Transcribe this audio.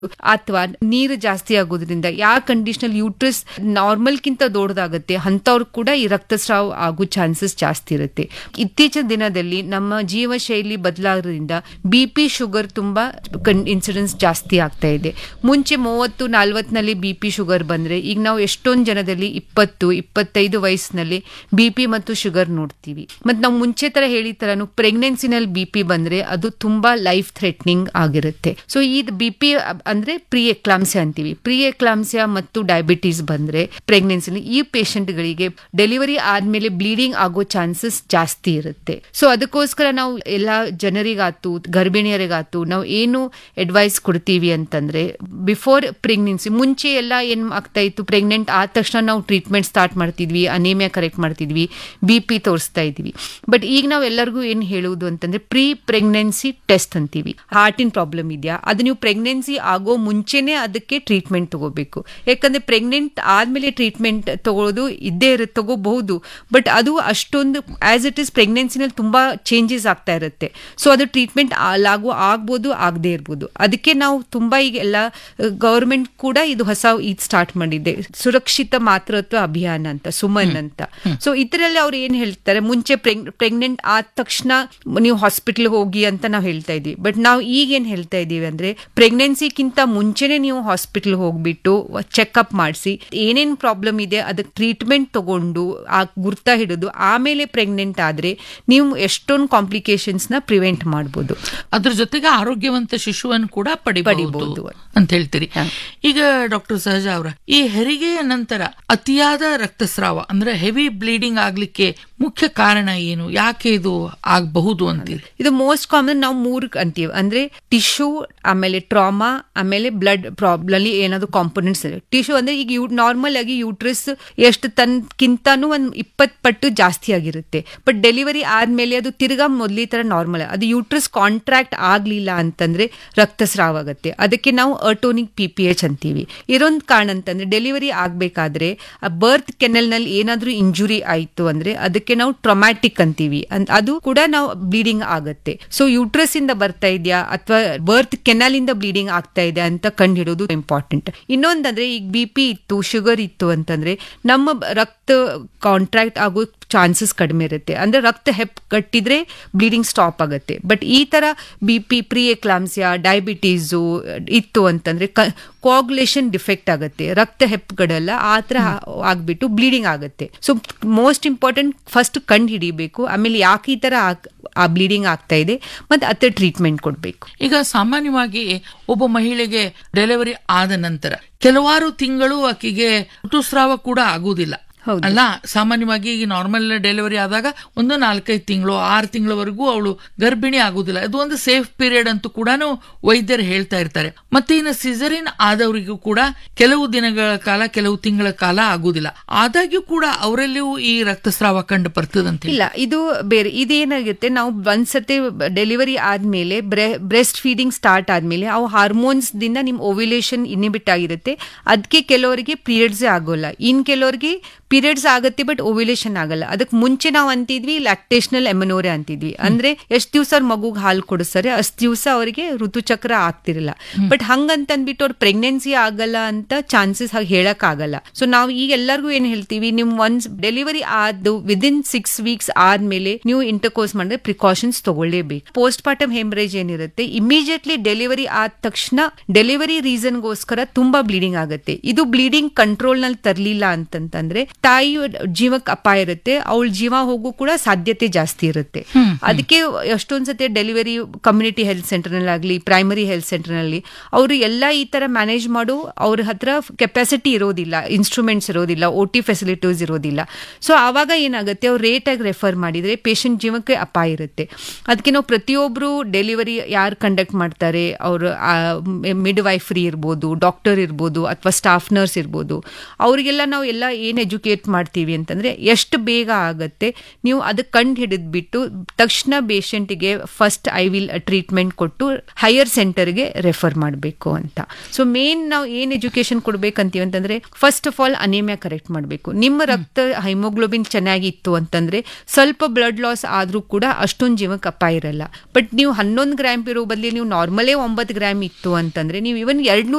ಅಥವಾ ನೀರು ಜಾಸ್ತಿ ಆಗೋದ್ರಿಂದ ಯಾವ ಕಂಡೀಷನಲ್ ಯೂಟ್ರಸ್ ನಾರ್ಮಲ್ಗಿಂತ ದೊಡ್ಡದಾಗುತ್ತೆ ಅಂಥವ್ರು ಕೂಡ ಈ ರಕ್ತಸ್ರಾವ ಆಗೋ ಚಾನ್ಸಸ್ ಜಾಸ್ತಿ ಇರುತ್ತೆ ಇತ್ತೀಚಿನ ದಿನದಲ್ಲಿ ನಮ್ಮ ಜೀವ ಶೈಲಿ ಬದಲಾಗೋದ್ರಿಂದ ಬಿ ಪಿ ಶುಗರ್ ತುಂಬಾ ಇನ್ಸಿಡೆನ್ಸ್ ಜಾಸ್ತಿ ಆಗ್ತಾ ಇದೆ ಮುಂಚೆ ಮೂವತ್ತು ನಲ್ವತ್ನಲ್ಲಿ ಬಿ ಪಿ ಶುಗರ್ ಬಂದ್ರೆ ಈಗ ನಾವು ಎಷ್ಟೊಂದು ಜನದಲ್ಲಿ ಇಪ್ಪತ್ತು ಇಪ್ಪತ್ತೈದು ವಯಸ್ಸಿನಲ್ಲಿ ಬಿ ಪಿ ಮತ್ತು ಶುಗರ್ ನೋಡ್ತೀವಿ ಮತ್ತೆ ನಾವು ಮುಂಚೆ ತರ ಹೇಳಿದ ತರನು ಪ್ರೆಗ್ನೆನ್ಸಿನಲ್ಲಿ ಬಿ ಪಿ ಬಂದ್ರೆ ಅದು ತುಂಬಾ ಲೈಫ್ ಥ್ರೆಟ್ನಿಂಗ್ ಆಗಿರುತ್ತೆ ಸೊ ಈ ಬಿ ಪಿ ಅಂದ್ರೆ ಪ್ರೀ ಎಕ್ಲಾಮ್ಸಿಯಾ ಅಂತೀವಿ ಪ್ರೀ ಎಕ್ಲಾಮ್ಸಿಯಾ ಮತ್ತು ಡಯಾಬಿಟೀಸ್ ಬಂದ್ರೆ ಪ್ರೆಗ್ನೆನ್ಸಿಲಿ ಈ ಪೇಷಂಟ್ಗಳಿಗೆ ಡೆಲಿವರಿ ಆದ್ಮೇಲೆ ಬ್ಲೀಡಿಂಗ್ ಆಗೋ ಚಾನ್ಸಸ್ ಜಾಸ್ತಿ ಇರುತ್ತೆ ಸೊ ಅದಕ್ಕೋಸ್ಕರ ನಾವು ಎಲ್ಲ ಜನರಿಗಾತು ಗರ್ಭಿಣಿಯರಿಗಾತು ನಾವು ಏನು ಅಡ್ವೈಸ್ ಕೊಡ್ತೀವಿ ಅಂತಂದ್ರೆ ಬಿಫೋರ್ ಪ್ರೆಗ್ನೆನ್ಸಿ ಮುಂಚೆ ಎಲ್ಲ ಏನ್ ಆಗ್ತಾ ಇತ್ತು ಪ್ರೆಗ್ನೆಂಟ್ ಆದ ತಕ್ಷಣ ನಾವು ಟ್ರೀಟ್ಮೆಂಟ್ ಸ್ಟಾರ್ಟ್ ಮಾಡ್ತಿದ್ವಿ ಅನೇಮಿಯಾ ಕರೆಕ್ಟ್ ಮಾಡ್ತಿದ್ವಿ ಬಿ ಪಿ ತೋರಿಸ್ತಾ ಇದ್ವಿ ಬಟ್ ಈಗ ನಾವು ಎಲ್ಲರಿಗೂ ಏನ್ ಹೇಳುವುದು ಅಂತಂದ್ರೆ ಪ್ರೀ ಪ್ರೆಗ್ನೆನ್ಸಿ ಟೆಸ್ಟ್ ಅಂತೀವಿ ಹಾರ್ಟಿನ ಪ್ರಾಬ್ಲಮ್ ಇದೆಯಾ ಅದು ನೀವು ಪ್ರೆಗ್ನೆನ್ಸಿ ಆಗೋ ಮುಂಚೆನೆ ಅದಕ್ಕೆ ಟ್ರೀಟ್ಮೆಂಟ್ ತಗೋಬೇಕು ಯಾಕಂದ್ರೆ ಪ್ರೆಗ್ನೆಂಟ್ ಆದ್ಮೇಲೆ ಟ್ರೀಟ್ಮೆಂಟ್ ತಗೊಳ್ಳೋದು ಇದ್ದೇ ಇರುತ್ತೆ ತಗೋಬಹುದು ಬಟ್ ಅದು ಅಷ್ಟೊಂದು ಆಸ್ ಇಟ್ ಇಸ್ ಪ್ರೆಗ್ನೆನ್ಸಿನಲ್ಲಿ ತುಂಬಾ ಚೇಂಜಸ್ ಆಗ್ತಾ ಇರುತ್ತೆ ಸೊ ಅದು ಟ್ರೀಟ್ಮೆಂಟ್ ಆಗು ಆಗ್ಬೋದು ಆಗದೆ ಇರ್ಬೋದು ಅದಕ್ಕೆ ನಾವು ತುಂಬಾ ಈಗ ಎಲ್ಲ ಗವರ್ಮೆಂಟ್ ಕೂಡ ಇದು ಹೊಸ ಇದು ಸ್ಟಾರ್ಟ್ ಮಾಡಿದೆ ಸುರಕ್ಷಿತ ಮಾತೃತ್ವ ಅಭಿಯಾನ ಅಂತ ಸುಮನ್ ಅಂತ ಸೊ ಇದರಲ್ಲಿ ಅವ್ರು ಏನ್ ಹೇಳ್ತಾರೆ ಮುಂಚೆ ಪ್ರೆಗ್ನೆಂಟ್ ಆದ ತಕ್ಷಣ ನೀವು ಹಾಸ್ಪಿಟಲ್ ಹೋಗಿ ಅಂತ ನಾವು ಹೇಳ್ತಾ ಇದ್ವಿ ಬಟ್ ನಾವು ಈಗ ಏನ್ ಹೇಳ್ತಾ ಇದೀವಿ ಅಂದ್ರೆ ಪ್ರೆಗ್ನೆನ್ಸಿಗಿಂತ ಮುಂಚೆನೆ ನೀವು ಹಾಸ್ಪಿಟಲ್ ಹೋಗ್ಬಿಟ್ಟು ಚೆಕ್ಅಪ್ ಮಾಡಿಸಿ ಏನೇನ್ ಪ್ರಾಬ್ಲಮ್ ಇದೆ ಅದಕ್ಕೆ ಟ್ರೀಟ್ಮೆಂಟ್ ತಗೊಂಡು ಆ ಗುರ್ತ ಹಿಡಿದು ಆಮೇಲೆ ಪ್ರೆಗ್ನೆಂಟ್ ಆದ್ರೆ ನೀವು ಎಷ್ಟೊಂದು ಕಾಂಪ್ಲಿಕೇಶನ್ಸ್ ನ ಪ್ರಿವೆಂಟ್ ಮಾಡಬಹುದು ಅದ್ರ ಜೊತೆಗೆ ಆರೋಗ್ಯವಂತ ಶಿಶುವನ್ನು ಕೂಡ ಪಡಿಬಹುದು ಪಡಿಬಹುದು. ಅಂತ ಹೇಳ್ತೀರಿ ಈಗ ಡಾಕ್ಟರ್ ಸಹಜ ಅವರ ಈ ಹೆರಿಗೆಯ ನಂತರ ಅತಿಯಾದ ರಕ್ತಸ್ರಾವ ಅಂದ್ರೆ ಹೆವಿ ಬ್ಲೀಡಿಂಗ್ ಆಗ್ಲಿಕ್ಕೆ ಮುಖ್ಯ ಕಾರಣ ಏನು ಯಾಕೆ ಇದು ಆಗಬಹುದು ಅಂತೀರಿ ಇದು ಮೋಸ್ಟ್ ಕಾಮನ್ ನಾವು ಮೂರು ಅಂತೀವಿ ಅಂದ್ರೆ ಟಿಶ್ಯೂ ಆಮೇಲೆ ಟ್ರಾಮಾ ಆಮೇಲೆ ಬ್ಲಡ್ ಪ್ರಾಬ್ಲಮ್ ಏನಾದ್ರು ಕಾಂಪೋನೆಂಟ್ಸ್ ಟಿಶ್ಯೂ ಅಂದ್ರೆ ಈಗ ಯೂ ನಾರ್ಮಲ್ ಆಗಿ ಯೂಟ್ರಸ್ ಎಷ್ಟು ತನ್ಕಿಂತಾನು ಒಂದ್ ಇಪ್ಪತ್ ಪಟ್ಟು ಜಾಸ್ತಿ ಆಗಿರುತ್ತೆ ಬಟ್ ಡೆಲಿವರಿ ಆದ್ಮೇಲೆ ಅದು ತಿರ್ಗಾ ಮೊದ್ಲಿ ತರ ನಾರ್ಮಲ್ ಅದು ಯೂಟ್ರಸ್ ಕಾಂಟ್ರಾಕ್ಟ್ ಆಗ್ಲಿಲ್ಲ ಅಂತಂದ್ರೆ ರಕ್ತಸ್ರಾವ ಆಗುತ್ತೆ ಅದಕ್ಕೆ ನಾವು ಅಟೋನಿಕ್ ಪಿ ಪಿ ಎಚ್ ಅಂತೀವಿ ಇರೊಂದು ಕಾರಣ ಅಂತಂದ್ರೆ ಡೆಲಿವರಿ ಆಗ್ಬೇಕಾದ್ರೆ ಬರ್ತ್ ಕೆನಲ್ ನಲ್ಲಿ ಏನಾದ್ರೂ ಇಂಜುರಿ ಆಯ್ತು ಅಂದ್ರೆ ಅದಕ್ಕೆ ನಾವು ಟ್ರೊಮ್ಯಾಟಿಕ್ ಅಂತೀವಿ ಅನ್- ಅದು ಕೂಡ ನಾವು ಬ್ಲೀಡಿಂಗ್ ಆಗುತ್ತೆ ಸೊ ಯೂಟ್ರಸ್ ಇಂದ ಬರ್ತಾ ಇದೆಯಾ ಅಥವಾ ಬರ್ತ್ ಕೆನಾಲ್ ಇಂದ ಬ್ಲೀಡಿಂಗ್ ಆಗ್ತಾ ಇದೆ ಅಂತ ಕಂಡು ಹಿಡೋದು ಇಂಪಾರ್ಟೆಂಟ್ ಇನ್ನೊಂದಂದ್ರೆ ಈಗ ಬಿ ಪಿ ಇತ್ತು ಶುಗರ್ ಇತ್ತು ಅಂತಂದ್ರೆ ನಮ್ಮ ಬ- ರಕ್ತ ಕಾಂಟ್ರಾಕ್ಟ್ ಆಗೋ ಚಾನ್ಸಸ್ ಕಡಿಮೆ ಇರುತ್ತೆ ಅಂದ್ರೆ ರಕ್ತ ಹೆಪ್ ಕಟ್ಟಿದ್ರೆ ಬ್ಲೀಡಿಂಗ್ ಸ್ಟಾಪ್ ಆಗುತ್ತೆ ಬಟ್ ಈ ತರ B P preeclampsia diabetes ಇತ್ತು ಅಂತಂದ್ರೆ ಕೋಗ್ಯುಲೇಷನ್ ಡಿಫೆಕ್ಟ್ ಆಗುತ್ತೆ ರಕ್ತ ಹೆಪ್ಪುಗಳೆಲ್ಲ ಆ ತರ ಆಗ್ಬಿಟ್ಟು ಬ್ಲೀಡಿಂಗ್ ಆಗುತ್ತೆ ಸೊ ಮೋಸ್ಟ್ ಇಂಪಾರ್ಟೆಂಟ್ ಫಸ್ಟ್ ಕಂಡು ಹಿಡಿಬೇಕು ಆಮೇಲೆ ಯಾಕೆ ಈ ತರ ಆಗ್- ಆ ಬ್ಲೀಡಿಂಗ್ ಆಗ್ತಾ ಇದೆ ಮತ್ತೆ ಅತ್ತ ಟ್ರೀಟ್ಮೆಂಟ್ ಕೊಡಬೇಕು ಈಗ ಸಾಮಾನ್ಯವಾಗಿ ಒಬ್ಬ ಮಹಿಳೆಗೆ ಡೆಲಿವರಿ ಆದ ನಂತರ ಕೆಲವಾರು ತಿಂಗಳು ಆಕೆಗೆ ಋತುಸ್ರಾವ ಕೂಡ ಆಗುವುದಿಲ್ಲ ಹೌದು. ಅಲ್ಲ ಸಾಮಾನ್ಯವಾಗಿ ಈಗ ನಾರ್ಮಲ್ ಡೆಲಿವರಿ ಆದಾಗ ಒಂದು ನಾಲ್ಕೈದು ತಿಂಗಳು ಆರು ತಿಂಗಳವರೆಗೂ ಅವಳು ಗರ್ಭಿಣಿ ಆಗುದಿಲ್ಲ ಇದು ಒಂದು ಸೇಫ್ ಪೀರಿಯಡ್ ಅಂತೂ ಕೂಡ ವೈದ್ಯರು ಹೇಳ್ತಾ ಇರ್ತಾರೆ ಮತ್ತೆ ಇನ್ನು ಸಿಸರಿನ್ ಆದವರಿಗೂ ಕೂಡ ಕೆಲವು ದಿನಗಳ ಕಾಲ ಕೆಲವು ತಿಂಗಳ ಕಾಲ ಆಗುದಿಲ್ಲ ಆದಾಗ್ಯೂ ಕೂಡ ಅವರಲ್ಲಿಯೂ ಈ ರಕ್ತಸ್ರಾವ ಕಂಡು ಬರ್ತದಂತೆ ಇಲ್ಲ ಇದು ಬೇರೆ ಇದೇನಾಗುತ್ತೆ ನಾವು ಒಂದ್ಸತಿ ಡೆಲಿವರಿ ಆದ್ಮೇಲೆ ಬ್ರೆಸ್ಟ್ ಫೀಡಿಂಗ್ ಸ್ಟಾರ್ಟ್ ಆದ್ಮೇಲೆ ಅವು ಹಾರ್ಮೋನ್ಸ್ ದಿಂದ ನಿಮ್ ಓವ್ಯುಲೇಷನ್ ಇನಿಬಿಟ್ ಆಗಿರುತ್ತೆ ಅದಕ್ಕೆ ಕೆಲವರಿಗೆ ಪೀರಿಯಡ್ಸ್ ಆಗೋಲ್ಲ ಇನ್ ಕೆಲವರಿಗೆ ಪೀರಿಯಡ್ಸ್ ಆಗುತ್ತೆ ಬಟ್ ಓವ್ಯುಲೇಷನ್ ಆಗಲ್ಲ ಅದಕ್ಕೆ ಮುಂಚೆ ನಾವು ಅಂತಿದ್ವಿ ಲ್ಯಾಕ್ಟೇಷನಲ್ ಎಮನೋರೆ ಅಂತಿದ್ವಿ ಅಂದ್ರೆ ಎಷ್ಟು ದಿವಸ ಅವ್ರ ಮಗುಗ್ ಹಾಲು ಕೊಡಿಸ್ತಾರೆ ಅಷ್ಟು ದಿವಸ ಅವರಿಗೆ ಋತುಚಕ್ರ ಆಗ್ತಿರಲ್ಲ ಬಟ್ ಹಂಗಂತ ಅಂದ್ಬಿಟ್ಟು ಅವ್ರ ಪ್ರೆಗ್ನೆನ್ಸಿ ಆಗಲ್ಲ ಅಂತ ಚಾನ್ಸಸ್ ಹಾಗೆ ಹೇಳಕ್ ಆಗಲ್ಲ ಸೊ ನಾವು ಈಗ ಎಲ್ಲರಿಗೂ ಏನ್ ಹೇಳ್ತೀವಿ ನಿಮ್ ಒನ್ಸ್ ಡೆಲಿವರಿ ಆದ್ದು ವಿದಿನ್ ಸಿಕ್ಸ್ ವೀಕ್ಸ್ ಆದ್ಮೇಲೆ ನೀವು ಇಂಟರ್ಕೋರ್ಸ್ ಮಾಡಿದ್ರೆ ಪ್ರಿಕಾಷನ್ಸ್ ತಗೊಳ್ಳೇಬೇಕು ಪೋಸ್ಟ್ ಪಾರ್ಟಮ್ ಹೆಮ್ರೇಜ್ ಏನಿರುತ್ತೆ ಇಮಿಡಿಯೇಟ್ಲಿ ಡೆಲಿವರಿ ಆದ ತಕ್ಷಣ ಡೆಲಿವರಿ ರೀಸನ್ಗೋಸ್ಕರ ತುಂಬಾ ಬ್ಲೀಡಿಂಗ್ ಆಗುತ್ತೆ ಇದು ಬ್ಲೀಡಿಂಗ್ ಕಂಟ್ರೋಲ್ ನಲ್ಲಿ ತರ್ಲಿಲ್ಲ ಅಂತಂತಂದ್ರೆ ತಾಯಿ ಜೀವಕ್ಕೆ ಅಪಾಯ ಇರುತ್ತೆ ಅವಳ ಜೀವ ಹೋಗು ಕೂಡ ಸಾಧ್ಯತೆ ಜಾಸ್ತಿ ಇರುತ್ತೆ ಅದಕ್ಕೆ ಎಷ್ಟೊಂದ್ ಸತಿ ಡೆಲಿವರಿ ಕಮ್ಯುನಿಟಿ ಹೆಲ್ತ್ ಸೆಂಟರ್ ನಲ್ಲಿ ಪ್ರೈಮರಿ ಹೆಲ್ತ್ ಸೆಂಟರ್ ನಲ್ಲಿ ಅವರು ಎಲ್ಲ ಈ ತರ ಮ್ಯಾನೇಜ್ ಮಾಡು ಅವ್ರ ಹತ್ರ ಕೆಪಾಸಿಟಿ ಇರೋದಿಲ್ಲ ಇನ್ಸ್ಟ್ರೂಮೆಂಟ್ಸ್ ಇರೋದಿಲ್ಲ ಓ ಟಿ ಫೆಸಿಲಿಟೀಸ್ ಇರೋದಿಲ್ಲ ಸೊ ಆವಾಗ ಏನಾಗುತ್ತೆ ಅವ್ರು ರೇಟ್ ಆಗಿ ರೆಫರ್ ಮಾಡಿದ್ರೆ ಪೇಷಂಟ್ ಜೀವಕ್ಕೆ ಅಪಾಯ ಇರುತ್ತೆ ಅದಕ್ಕೆ ನಾವು ಪ್ರತಿಯೊಬ್ರು ಡೆಲಿವರಿ ಯಾರು ಕಂಡಕ್ಟ್ ಮಾಡ್ತಾರೆ ಅವರು ಮಿಡ್ ವೈಫ್ರಿ ಇರ್ಬೋದು ಡಾಕ್ಟರ್ ಇರ್ಬೋದು ಅಥವಾ ಸ್ಟಾಫ್ ನರ್ಸ್ ಇರ್ಬೋದು ಅವರಿಗೆಲ್ಲ ನಾವು ಎಲ್ಲ ಏನ್ ಎಜುಕೇಶನ್ ಎಜುಕೇಟ್ ಮಾಡ್ತೀವಿ ಅಂತಂದ್ರೆ ಎಷ್ಟು ಬೇಗ ಆಗತ್ತೆ ನೀವು ಅದಕ್ಕೆ ಕಂಡು ಹಿಡಿದ್ಬಿಟ್ಟು ತಕ್ಷಣ ಪೇಷಂಟಿಗೆ ಫಸ್ಟ್ ಐ ವಿಲ್ ಟ್ರೀಟ್ಮೆಂಟ್ ಕೊಟ್ಟು ಹೈಯರ್ ಸೆಂಟರ್ಗೆ ರೆಫರ್ ಮಾಡಬೇಕು ಅಂತ ಸೊ ಮೇನ್ ನಾವು ಏನ್ ಎಜುಕೇಶನ್ ಕೊಡ್ಬೇಕಂತೀವಿ ಅಂತಂದ್ರೆ first of all anaemia correct ಮಾಡಬೇಕು ನಿಮ್ಮ ರಕ್ತ ಹೈಮೋಗ್ಲೋಬಿನ್ ಚೆನ್ನಾಗಿತ್ತು ಅಂತಂದ್ರೆ ಸ್ವಲ್ಪ ಬ್ಲಡ್ ಲಾಸ್ ಆದ್ರೂ ಕೂಡ ಅಷ್ಟೊಂದು ಜೀವಕ್ಕೆ ಅಪಾಯ ಇರಲ್ಲ ಬಟ್ ನೀವು ಹನ್ನೊಂದು ಗ್ರಾಮ್ ಇರೋ ಬದಲಿ ನೀವು ನಾರ್ಮಲೇ ಒಂಬತ್ತು ಗ್ರಾಮ್ ಇತ್ತು ಅಂತಂದ್ರೆ ನೀವು ಇವನ್ ಎರಡ್ನೂರ